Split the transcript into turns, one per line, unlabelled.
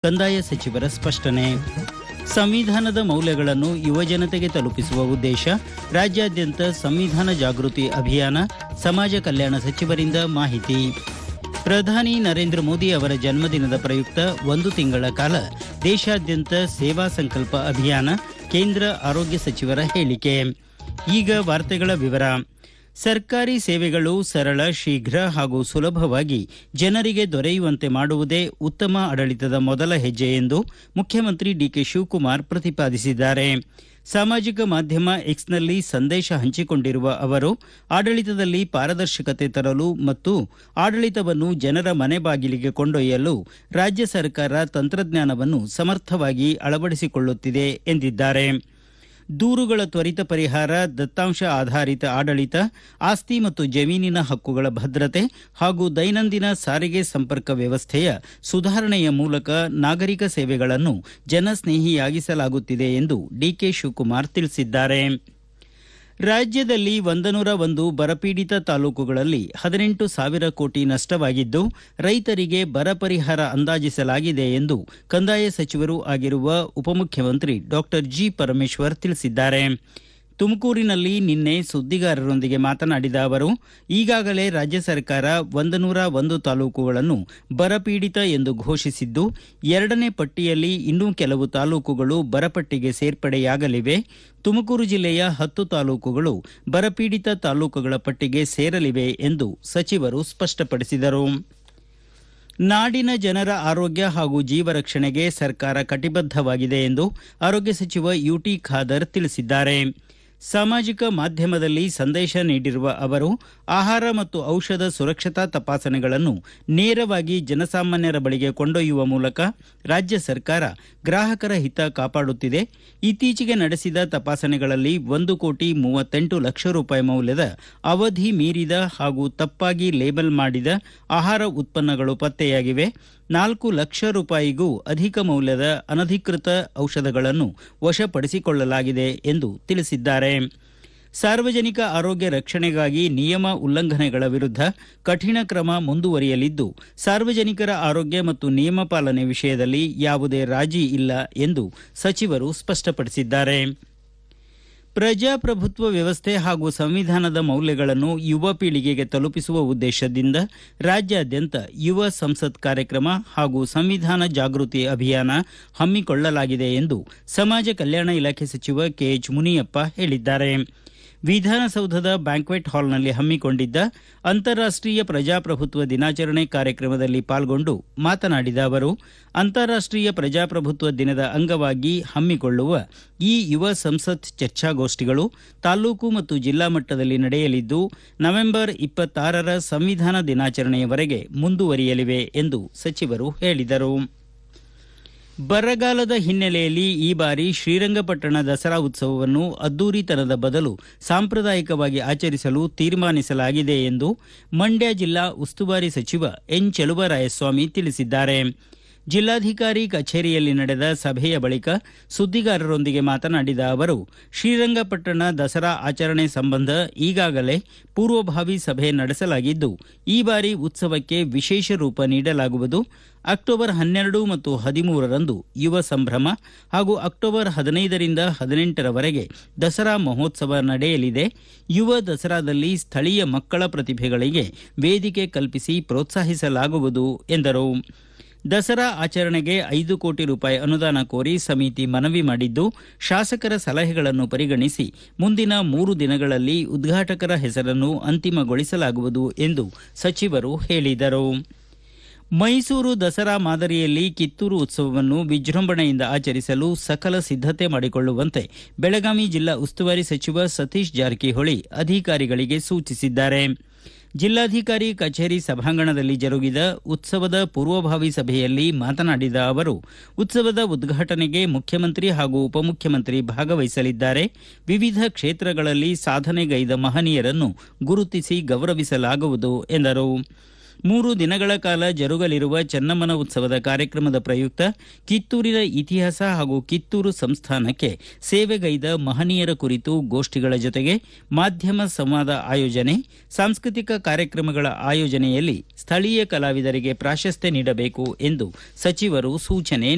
ಕಂದಾಯ ಸಚಿವರ ಸ್ಪಷ್ಟನೆ ಸಂವಿಧಾನದ ಮೌಲ್ಯಗಳನ್ನು ಯುವಜನತೆಗೆ ತಲುಪಿಸುವ ಉದ್ದೇಶ ರಾಜ್ಯಾದ್ಯಂತ ಸಂವಿಧಾನ ಜಾಗೃತಿ ಅಭಿಯಾನ ಸಮಾಜ ಕಲ್ಯಾಣ ಸಚಿವರಿಂದ ಮಾಹಿತಿ ಪ್ರಧಾನಿ ನರೇಂದ್ರ ಮೋದಿ ಅವರ ಜನ್ಮದಿನದ ಪ್ರಯುಕ್ತ ಒಂದು ತಿಂಗಳ ಕಾಲ ದೇಶಾದ್ಯಂತ ಸೇವಾ ಸಂಕಲ್ಪ ಅಭಿಯಾನ ಕೇಂದ್ರ ಆರೋಗ್ಯ ಸಚಿವರ ಹೇಳಿಕೆ ಈಗ ವಾರ್ತೆಗಳ ವಿವರ ಸರ್ಕಾರಿ ಸೇವೆಗಳು ಸರಳ ಶೀಘ್ರ ಹಾಗೂ ಸುಲಭವಾಗಿ ಜನರಿಗೆ ದೊರೆಯುವಂತೆ ಮಾಡುವುದೇ ಉತ್ತಮ ಆಡಳಿತದ ಮೊದಲ ಹೆಜ್ಜೆ ಎಂದು ಮುಖ್ಯಮಂತ್ರಿ ಡಿಕೆ ಶಿವಕುಮಾರ್ ಪ್ರತಿಪಾದಿಸಿದ್ದಾರೆ ಸಾಮಾಜಿಕ ಮಾಧ್ಯಮ ಎಕ್ಸ್ನಲ್ಲಿ ಸಂದೇಶ ಹಂಚಿಕೊಂಡಿರುವ ಅವರು ಆಡಳಿತದಲ್ಲಿ ಪಾರದರ್ಶಕತೆ ತರಲು ಮತ್ತು ಆಡಳಿತವನ್ನು ಜನರ ಮನೆ ಬಾಗಿಲಿಗೆ ಕೊಂಡೊಯ್ಯಲು ರಾಜ್ಯ ಸರ್ಕಾರ ತಂತ್ರಜ್ಞಾನವನ್ನು ಸಮರ್ಥವಾಗಿ ಅಳವಡಿಸಿಕೊಳ್ಳುತ್ತಿದೆ ಎಂದಿದ್ದಾರೆ ದೂರುಗಳ ತ್ವರಿತ ಪರಿಹಾರ ದತ್ತಾಂಶ ಆಧಾರಿತ ಆಡಳಿತ ಆಸ್ತಿ ಮತ್ತು ಜಮೀನಿನ ಹಕ್ಕುಗಳ ಭದ್ರತೆ ಹಾಗೂ ದೈನಂದಿನ ಸಾರಿಗೆ ಸಂಪರ್ಕ ವ್ಯವಸ್ಥೆಯ ಸುಧಾರಣೆಯ ಮೂಲಕ ನಾಗರಿಕ ಸೇವೆಗಳನ್ನು ಜನಸ್ನೇಹಿಯಾಗಿಸಲಾಗುತ್ತಿದೆ ಎಂದು ಡಿಕೆ ಶಿವಕುಮಾರ್ ತಿಳಿಸಿದ್ದಾರೆ ರಾಜ್ಯದಲ್ಲಿ ಒಂದನೂರ ಒಂದು ಬರಪೀಡಿತ ತಾಲೂಕುಗಳಲ್ಲಿ ಹದಿನೆಂಟು ಸಾವಿರ ಕೋಟಿ ನಷ್ಟವಾಗಿದ್ದು ರೈತರಿಗೆ ಬರ ಪರಿಹಾರ ಅಂದಾಜಿಸಲಾಗಿದೆ ಎಂದು ಕಂದಾಯ ಸಚಿವರೂ ಆಗಿರುವ ಉಪಮುಖ್ಯಮಂತ್ರಿ ಡಾಕ್ಟರ್ ಜಿ ಪರಮೇಶ್ವರ್ ತಿಳಿಸಿದ್ದಾರೆ ತುಮಕೂರಿನಲ್ಲಿ ನಿನ್ನೆ ಸುದ್ದಿಗಾರರೊಂದಿಗೆ ಮಾತನಾಡಿದ ಅವರು ಈಗಾಗಲೇ ರಾಜ್ಯ ಸರ್ಕಾರ ಒಂದನೂರ ಒಂದು ತಾಲೂಕುಗಳನ್ನು ಬರಪೀಡಿತ ಎಂದು ಘೋಷಿಸಿದ್ದು ಎರಡನೇ ಪಟ್ಟಿಯಲ್ಲಿ ಇನ್ನೂ ಕೆಲವು ತಾಲೂಕುಗಳು ಬರಪಟ್ಟಿಗೆ ಸೇರ್ಪಡೆಯಾಗಲಿವೆ ತುಮಕೂರು ಜಿಲ್ಲೆಯ ಹತ್ತು ತಾಲೂಕುಗಳು ಬರಪೀಡಿತ ತಾಲೂಕುಗಳ ಪಟ್ಟಿಗೆ ಸೇರಲಿವೆ ಎಂದು ಸಚಿವರು ಸ್ಪಷ್ಟಪಡಿಸಿದರು ನಾಡಿನ ಜನರ ಆರೋಗ್ಯ ಹಾಗೂ ಜೀವ ರಕ್ಷಣೆಗೆ ಸರ್ಕಾರ ಕಟಿಬದ್ಧವಾಗಿದೆ ಎಂದು ಆರೋಗ್ಯ ಸಚಿವ ಯುಟಿ ಖಾದರ್ ತಿಳಿಸಿದ್ದಾರೆ ಸಾಮಾಜಿಕ ಮಾಧ್ಯಮದಲ್ಲಿ ಸಂದೇಶ ನೀಡಿರುವ ಅವರು ಆಹಾರ ಮತ್ತು ಔಷಧ ಸುರಕ್ಷತಾ ತಪಾಸಣೆಗಳನ್ನು ನೇರವಾಗಿ ಜನಸಾಮಾನ್ಯರ ಬಳಿಗೆ ಕೊಂಡೊಯ್ಯುವ ಮೂಲಕ ರಾಜ್ಯ ಸರ್ಕಾರ ಗ್ರಾಹಕರ ಹಿತ ಕಾಪಾಡುತ್ತಿದೆ ಇತ್ತೀಚೆಗೆ ನಡೆಸಿದ ತಪಾಸಣೆಗಳಲ್ಲಿ ಒಂದು ಕೋಟಿ ಮೂವತ್ತೆಂಟು ಲಕ್ಷ ರೂಪಾಯಿ ಮೌಲ್ಯದ ಅವಧಿ ಮೀರಿದ ಹಾಗೂ ತಪ್ಪಾಗಿ ಲೇಬಲ್ ಮಾಡಿದ ಆಹಾರ ಉತ್ಪನ್ನಗಳು ಪತ್ತೆಯಾಗಿವೆ ನಾಲ್ಕು ಲಕ್ಷ ರೂಪಾಯಿಗೂ ಅಧಿಕ ಮೌಲ್ಯದ ಅನಧಿಕೃತ ಔಷಧಗಳನ್ನು ವಶಪಡಿಸಿಕೊಳ್ಳಲಾಗಿದೆ ಎಂದು ತಿಳಿಸಿದ್ದಾರೆ ಸಾರ್ವಜನಿಕ ಆರೋಗ್ಯ ರಕ್ಷಣೆಗಾಗಿ ನಿಯಮ ಉಲ್ಲಂಘನೆಗಳ ವಿರುದ್ಧ ಕಠಿಣ ಕ್ರಮ ಮುಂದುವರಿಯಲಿದ್ದು ಸಾರ್ವಜನಿಕರ ಆರೋಗ್ಯ ಮತ್ತು ನಿಯಮ ಪಾಲನೆ ವಿಷಯದಲ್ಲಿ ಯಾವುದೇ ರಾಜಿ ಇಲ್ಲ ಎಂದು ಸಚಿವರು ಸ್ಪಷ್ಟಪಡಿಸಿದ್ದಾರೆ ಪ್ರಜಾಪ್ರಭುತ್ವ ವ್ಯವಸ್ಥೆ ಹಾಗೂ ಸಂವಿಧಾನದ ಮೌಲ್ಯಗಳನ್ನು ಯುವ ಪೀಳಿಗೆಗೆ ತಲುಪಿಸುವ ಉದ್ದೇಶದಿಂದ ರಾಜ್ಯಾದ್ಯಂತ ಯುವ ಸಂಸತ್ ಕಾರ್ಯಕ್ರಮ ಹಾಗೂ ಸಂವಿಧಾನ ಜಾಗೃತಿ ಅಭಿಯಾನ ಹಮ್ಮಿಕೊಳ್ಳಲಾಗಿದೆ ಎಂದು ಸಮಾಜ ಕಲ್ಯಾಣ ಇಲಾಖೆ ಸಚಿವ ಕೆಎಚ್ ಮುನಿಯಪ್ಪ ಹೇಳಿದ್ದಾರೆ ವಿಧಾನಸೌಧದ ಬ್ಯಾಂಕ್ವೆಟ್ ಹಾಲ್ನಲ್ಲಿ ಹಮ್ಮಿಕೊಂಡಿದ್ದ ಅಂತಾರಾಷ್ಟೀಯ ಪ್ರಜಾಪ್ರಭುತ್ವ ದಿನಾಚರಣೆ ಕಾರ್ಯಕ್ರಮದಲ್ಲಿ ಪಾಲ್ಗೊಂಡು ಮಾತನಾಡಿದ ಅವರು ಅಂತಾರಾಷ್ಟೀಯ ಪ್ರಜಾಪ್ರಭುತ್ವ ದಿನದ ಅಂಗವಾಗಿ ಹಮ್ಮಿಕೊಳ್ಳುವ ಈ ಯುವ ಸಂಸತ್ ಚರ್ಚಾಗೋಷ್ಠಿಗಳು ತಾಲ್ಲೂಕು ಮತ್ತು ಜಿಲ್ಲಾ ಮಟ್ಟದಲ್ಲಿ ನಡೆಯಲಿದ್ದು ನವೆಂಬರ್ ಇಪ್ಪತ್ತಾರರ ಸಂವಿಧಾನ ದಿನಾಚರಣೆಯವರೆಗೆ ಮುಂದುವರಿಯಲಿವೆ ಎಂದು ಸಚಿವರು ಹೇಳಿದರು ಬರಗಾಲದ ಹಿನ್ನೆಲೆಯಲ್ಲಿ ಈ ಬಾರಿ ಶ್ರೀರಂಗಪಟ್ಟಣ ದಸರಾ ಉತ್ಸವವನ್ನು ಅದ್ದೂರಿತನದ ಬದಲು ಸಾಂಪ್ರದಾಯಿಕವಾಗಿ ಆಚರಿಸಲು ತೀರ್ಮಾನಿಸಲಾಗಿದೆ ಎಂದು ಮಂಡ್ಯ ಜಿಲ್ಲಾ ಉಸ್ತುವಾರಿ ಸಚಿವ ಎನ್ ಚೆಲುವರಾಯಸ್ವಾಮಿ ತಿಳಿಸಿದ್ದಾರೆ ಜಿಲ್ಲಾಧಿಕಾರಿ ಕಚೇರಿಯಲ್ಲಿ ನಡೆದ ಸಭೆಯ ಬಳಿಕ ಸುದ್ದಿಗಾರರೊಂದಿಗೆ ಮಾತನಾಡಿದ ಅವರು ಶ್ರೀರಂಗಪಟ್ಟಣ ದಸರಾ ಆಚರಣೆ ಸಂಬಂಧ ಈಗಾಗಲೇ ಪೂರ್ವಭಾವಿ ಸಭೆ ನಡೆಸಲಾಗಿದ್ದು ಈ ಬಾರಿ ಉತ್ಸವಕ್ಕೆ ವಿಶೇಷ ರೂಪ ನೀಡಲಾಗುವುದು ಅಕ್ಟೋಬರ್ ಹನ್ನೆರಡು ಮತ್ತು ಹದಿಮೂರರಂದು ಯುವ ಸಂಭ್ರಮ ಹಾಗೂ ಅಕ್ಟೋಬರ್ ಹದಿನೈದರಿಂದ ಹದಿನೆಂಟರವರೆಗೆ ದಸರಾ ಮಹೋತ್ಸವ ನಡೆಯಲಿದೆ ಯುವ ದಸರಾದಲ್ಲಿ ಸ್ಥಳೀಯ ಮಕ್ಕಳ ಪ್ರತಿಭೆಗಳಿಗೆ ವೇದಿಕೆ ಕಲ್ಪಿಸಿ ಪ್ರೋತ್ಸಾಹಿಸಲಾಗುವುದು ಎಂದರು ದಸರಾ ಆಚರಣೆಗೆ ಐದು ಕೋಟಿ ರೂಪಾಯಿ ಅನುದಾನ ಕೋರಿ ಸಮಿತಿ ಮನವಿ ಮಾಡಿದ್ದು ಶಾಸಕರ ಸಲಹೆಗಳನ್ನು ಪರಿಗಣಿಸಿ ಮುಂದಿನ ಮೂರು ದಿನಗಳಲ್ಲಿ ಉದ್ಘಾಟಕರ ಹೆಸರನ್ನು ಅಂತಿಮಗೊಳಿಸಲಾಗುವುದು ಎಂದು ಸಚಿವರು ಹೇಳಿದರು ಮೈಸೂರು ದಸರಾ ಮಾದರಿಯಲ್ಲಿ ಕಿತ್ತೂರು ಉತ್ಸವವನ್ನು ವಿಜೃಂಭಣೆಯಿಂದ ಆಚರಿಸಲು ಸಕಲ ಸಿದ್ಧತೆ ಮಾಡಿಕೊಳ್ಳುವಂತೆ ಬೆಳಗಾವಿ ಜಿಲ್ಲಾ ಉಸ್ತುವಾರಿ ಸಚಿವ ಸತೀಶ್ ಜಾರಕಿಹೊಳಿ ಅಧಿಕಾರಿಗಳಿಗೆ ಸೂಚಿಸಿದ್ದಾರೆ ಜಿಲ್ಲಾಧಿಕಾರಿ ಕಚೇರಿ ಸಭಾಂಗಣದಲ್ಲಿ ಜರುಗಿದ ಉತ್ಸವದ ಪೂರ್ವಭಾವಿ ಸಭೆಯಲ್ಲಿ ಮಾತನಾಡಿದ ಅವರು ಉತ್ಸವದ ಉದ್ಘಾಟನೆಗೆ ಮುಖ್ಯಮಂತ್ರಿ ಹಾಗೂ ಉಪಮುಖ್ಯಮಂತ್ರಿ ಭಾಗವಹಿಸಲಿದ್ದಾರೆ ವಿವಿಧ ಕ್ಷೇತ್ರಗಳಲ್ಲಿ ಸಾಧನೆಗೈದ ಮಹನೀಯರನ್ನು ಗುರುತಿಸಿ ಗೌರವಿಸಲಾಗುವುದು ಎಂದರು ಮೂರು ದಿನಗಳ ಕಾಲ ಜರುಗಲಿರುವ ಚೆನ್ನಮ್ಮನ ಉತ್ಸವದ ಕಾರ್ಯಕ್ರಮದ ಪ್ರಯುಕ್ತ ಕಿತ್ತೂರಿನ ಇತಿಹಾಸ ಹಾಗೂ ಕಿತ್ತೂರು ಸಂಸ್ಥಾನಕ್ಕೆ ಸೇವೆಗೈದ ಮಹನೀಯರ ಕುರಿತು ಗೋಷ್ಠಿಗಳ ಜೊತೆಗೆ ಮಾಧ್ಯಮ ಸಂವಾದ ಆಯೋಜನೆ ಸಾಂಸ್ಕೃತಿಕ ಕಾರ್ಯಕ್ರಮಗಳ ಆಯೋಜನೆಯಲ್ಲಿ ಸ್ಥಳೀಯ ಕಲಾವಿದರಿಗೆ ಪ್ರಾಶಸ್ತ್ಯ ನೀಡಬೇಕು ಎಂದು ಸಚಿವರು ಸೂಚನೆ